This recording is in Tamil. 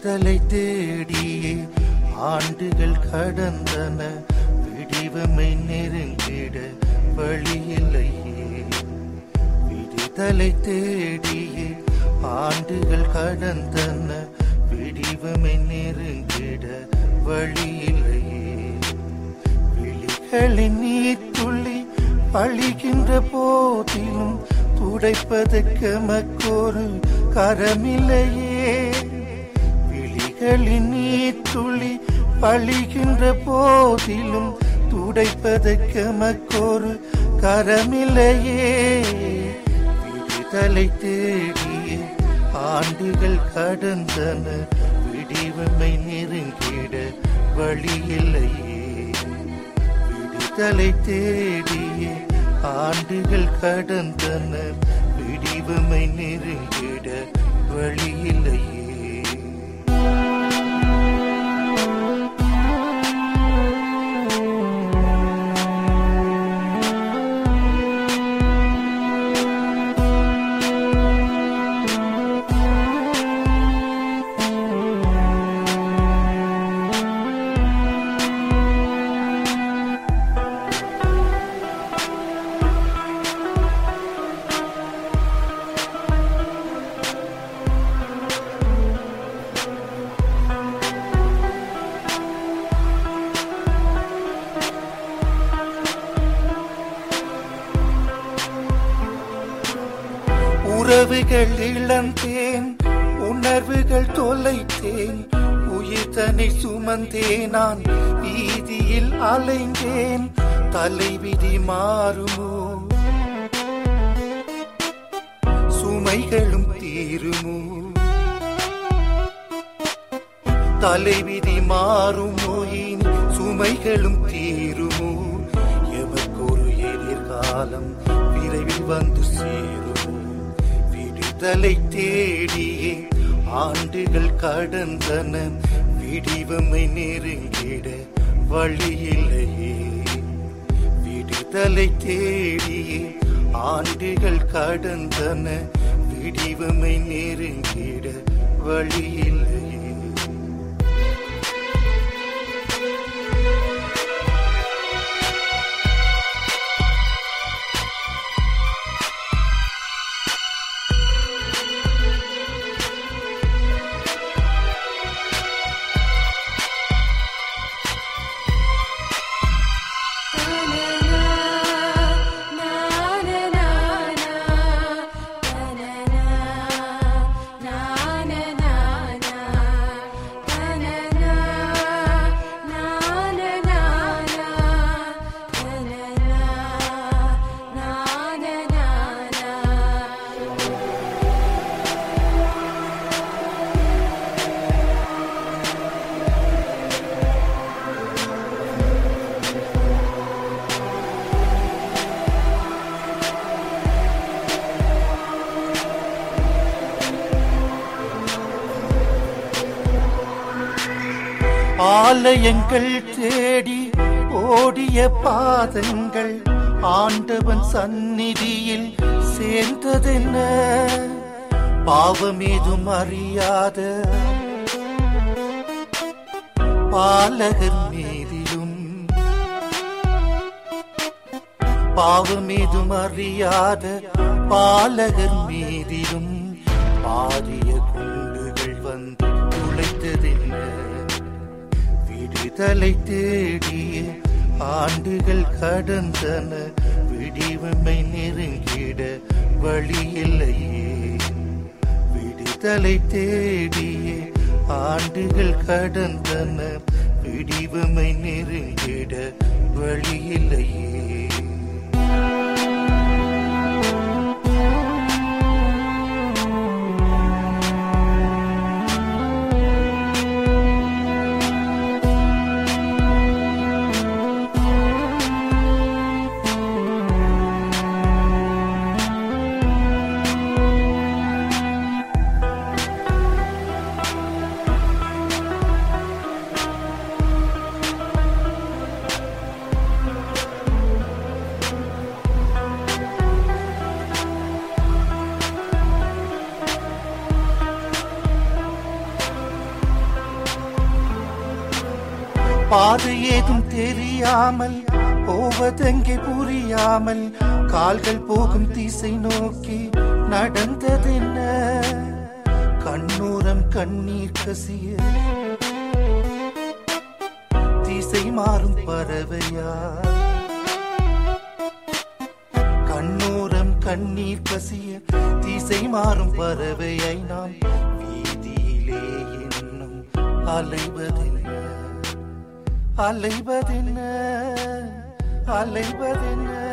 விடுதலை தேடியே ஆண்டுகள் கடந்தன விடிவமை நெருங்கிட வழியில்லையே விடுதலை தேடியே ஆண்டுகள் கடந்தன விடிவமை நெருங்கிட வழியில்லையே விழிகளின் நீர் துள்ளி பழிகின்ற போதிலும் துடைப்பதற்கு மக்கொரு கரமில்லையே விழிகளின் நீர் துள்ளி பழிகின்ற போதிலும் துடைப்பதற்கு மக்கொரு கரமில்லையே விடுதலை தேடிய ஆண்டுகள் கடந்தன விடிவமை நெருங்கிட வழியில்லையே விடுதலை தேடிய ஆண்டுகள் கடந்தன விடிவமை நெருங்கிட வழியில்லையே உறவுகள் இழந்தேன் உணர்வுகள் தொலைத்தேன் உயிர் தன்னை சுமந்தே நான் வீதியில் அலைந்தேன் தலைவிதி மாறுமோ சுமைகளும் தீருமோ தலைவிதி மாறுமோ இனி சுமைகளும் தீருமோ எமக்கொரு எதிர்காலம் விரைவில் வந்து சேருமோ விடுதலை தேடியே ஆண்டுகள் கடந்தன விடிவமை நெருங்கிட வழியில்லையே விடுதலை தேடியே ஆண்டுகள் கடந்தன விடிவமை நெருங்கிட வழியில்லையே ஆலயங்கள் தேடி ஓடிய பாதங்கள் ஆண்டவன் சந்நிதியில் சேர்ந்ததென்ன பாவமேதும் அறியாத பாலகர் மீதிலும் பாவமேதும் அறியாத பாலகர் மீதிலும் பாரிய குண்டுகள் வந்து துளைத்ததென்ன விடுதலை தேடிய ஆண்டுகள் கடந்தன விடிவமை நெருங்கிட வழியில்லையே விடுதலை தேடிய ஆண்டுகள் கடந்தன விடிவமை நெருங்கிட வழியில்லையே பாதை ஏதும் தெரியாமல் போவதெங்கே புரியாமல் கால்கள் போகும் திசை நோக்கி நடந்ததென்ன கண்ணூரம் கண்ணீர் கசிய திசை மாறும் பறவையா கண்ணோரம் கண்ணீர் கசிய திசை மாறும் பறவையை நாம் வீதியிலே இன்னும் அலைவதென்ன அலைவதென்ன அலைவதென்ன